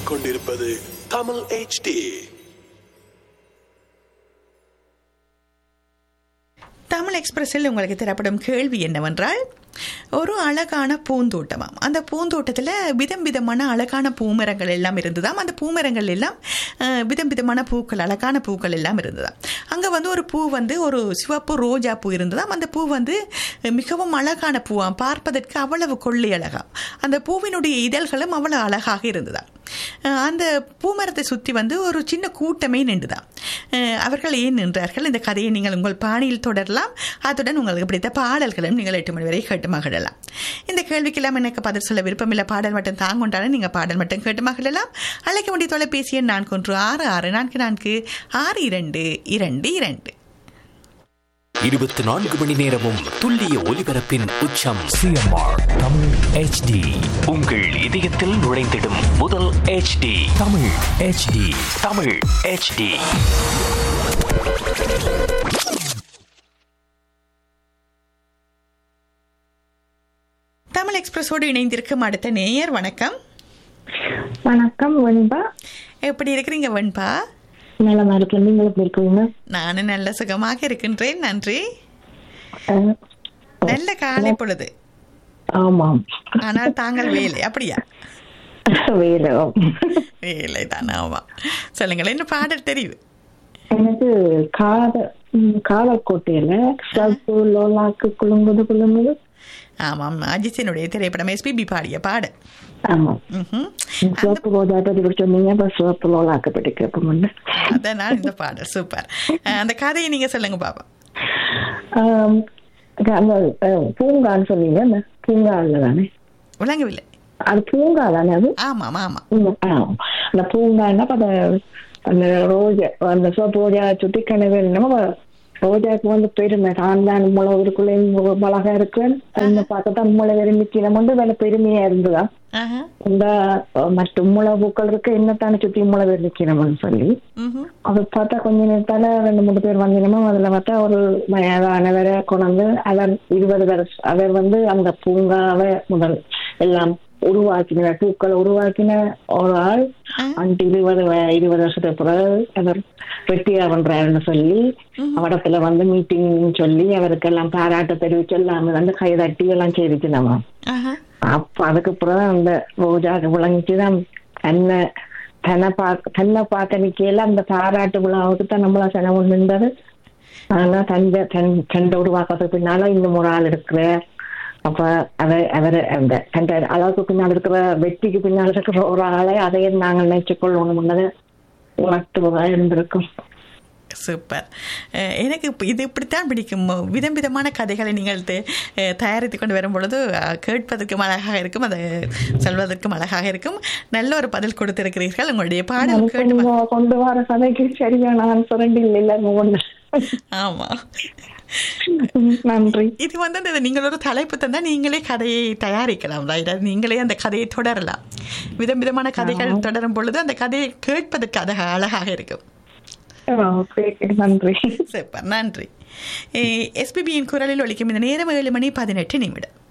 கேட்டுக்கொண்டிருப்பது தமிழ் HD தமிழ் எக்ஸ்பிரஸில் உங்களுக்கு தரப்படும் கேள்வி என்னவென்றால் ஒரு அழகான பூந்தோட்டமாம் அந்த பூந்தோட்டத்தில் விதம் விதமான அழகான பூமரங்கள் எல்லாம் இருந்ததாம் அந்த பூமரங்கள் எல்லாம் அஹ், விதம் விதமான பூக்கள் அழகான பூக்கள் எல்லாம் இருந்ததாம் அங்கே வந்து ஒரு பூ வந்து ஒரு சிவப்பு ரோஜா பூ இருந்ததாம் அந்த பூ வந்து மிகவும் அழகான பூவாம் பார்ப்பதற்கு அவ்வளவு கொள்ளை அழகாம் அந்த பூவினுடைய இதழ்களும் அவ்வளவு அழகாக இருந்ததாம் அஹ், அந்த பூமரத்தை சுற்றி வந்து ஒரு சின்ன கூட்டமே நின்றுதான் அஹ், அவர்கள் ஏன் நின்றார்கள் இந்த கதையை நீங்கள் உங்கள் பாணியில் தொடரலாம் அத்துடன் உங்களுக்கு பிடித்த பாடல்களும் நீங்கள் எட்டு மணி வரை கேட்டு மகிழலாம் இந்த கேள்விக்கெல்லாம் எனக்கு பதில் சொல்ல விருப்பமில்லை பாடல் மட்டும் தாங்கொண்டாலும் நீங்கள் பாடல் மட்டும் கேட்டு மகிழலாம் அழைக்க வேண்டிய தொலைபேசி எண் நான்கு ஒன்று ஆறு ஆறு நான்கு நான்கு ஆறு இரண்டு இரண்டு இரண்டு இருபத்தி நான்கு மணி நேரமும் துல்லிய ஒலிபரப்பின் உச்சம் சிஎம்ஆர் தமிழ் ஹெச்டி உங்கள் இதயத்தில் நுழைந்திடும் முதல் HD Tamil HD Tamil HD Tamil எக்ஸ்பிரஸோடு இணைந்திருக்கும் அடுத்த நேயர் வணக்கம் வணக்கம் வெண்பா எப்படி இருக்கிறீங்க வெண்பா நலமா இருக்கேன் நீங்க எப்படி இருக்கீங்க நானும் நல்ல சுகமாக இருக்கின்றேன் நன்றி அஹ், நல்ல காலை பொழுது ஆமாம் ஆனால் தாங்கள் வேலை அப்படியா வேலை வேலை தான் ஆமா சொல்லுங்களேன் என்ன பாடல் தெரியுது எனக்கு காத ம், காதற்கோட்டையில சப்பு லோலாக்கு குலுங்குது குலுங்குது ஆமாம் அஜித்தினுடைய திரைப்படம் எஸ்பிபி பாடிய பாடல் ஆமாம் ம்ஹும். சிவப்பு ரோஜா பத்தி இப்படி சொன்னீங்க அப்ப சிவப்பு லோலாக்கு பற்றி கேட்போம் அதனால் இந்த பாடல் சூப்பர் அஹ், அந்த கதையை நீங்க சொல்லுங்க பாப்பா அந்த அஹ், பூங்கான்னு சொன்னீங்க அந்த பூங்கால தானே விளங்கவில்லை அது பூங்கா தானே அது ஆமாம் ஆமாம் ம், ஆ. அந்த பூங்கான்னா அப்ப அந்த அந்த ரோஜா அந்த சிவப்பு ரோஜா சுத்தி கனவு நம்ம ரோஜாக்கு வந்து பெருமை தான் தான் முளை இருக்குள்ள மிளகா இருக்கு அந்த பார்க்கத்தான் முளை விரும்பி வந்து வேலை பெருமையா இருந்ததா ஆஹா. இந்த அஹ், மற்ற முளை பூக்கள் இருக்கு என்னத்தானே சுத்தி முளை விரும்பிக்கணும்னு சொல்லி ம்ஹும். அது பார்த்தா கொஞ்ச நேரத்தால ரெண்டு மூணு பேர் வந்தினமோ அதுல பார்த்தா ஒரு வயதானவரை கொண்டு அவர் இருபது வருஷம் அவர் வந்து அந்த பூங்காவை முதல் எல்லாம் உருவாக்கின பூக்களை உருவாக்கின ஒரு ஆள் அண்டு இருபது வ- இருபது வருஷத்துக்கு பிறகு அவர் வெட்டியா பண்றாருன்னு சொல்லி அவடத்துல வந்து மீட்டிங் சொல்லி அவருக்கு எல்லாம் பாராட்டு தெரிவிச்சு எல்லாம் வந்து கைதட்டி எல்லாம் செய்திச்சு நம்ம ஆஹா. அப்ப அதுக்கு பிறகு அந்த ரோஜாக்கு விளங்கிச்சுதான் தன்னை தன்னை பார்க்க தன்னை பார்க்க நிக்கையில அந்த பாராட்டு விழாவுக்கு தான் நம்மள செலவு நின்றது ஆனா தந்த தன் தண்டை உருவாக்கத்துக்கு பின்னால இன்னும் ஒரு ஆள் இருக்கிற அப்ப அவர் அவர் அந்த தந்த அளவுக்கு பின்னால் இருக்கிற வெற்றிக்கு பின்னால் இருக்கிற ஒரு ஆளை அதையும் நாங்கள் நினைச்சுக் கொள்ளணும் உணர்த்துவதா இருந்திருக்கும் சூப்பர் அஹ், எனக்கு இப்ப இது இப்படித்தான் பிடிக்கும் விதம் விதமான கதைகளை நீங்கள் த- அஹ், தயாரித்து கொண்டு வரும் பொழுது அஹ், கேட்பதற்கும் அழகாக இருக்கும் அதை சொல்வதற்கும் அழகாக இருக்கும் நல்ல ஒரு பதில் கொடுத்திருக்கிறீர்கள் உங்களுடைய பாடல் கேட்டு ம- நீங்க கொண்டு வர கதைக்கு சரியான ஆன்சர் இல்லை ஒண்ணு ஆமா நன்றி இது வந்து அந்த நீங்கள் ஒரு தலைப்பு தந்தா நீங்களே கதையை தயாரிக்கலாம் right? அது நீங்களே அந்த கதையை தொடரலாம் விதம் விதமான கதைகள் தொடரும் பொழுது அந்த கதையை கேட்பதற்கு அது அழகாக இருக்கும் ஓகே நன்றி சூப்பர் நன்றி எஸ்பிபியின் குரலில் ஒலிக்கும் இந்த நேரம் ஏழு மணி பதினெட்டு நிமிடம்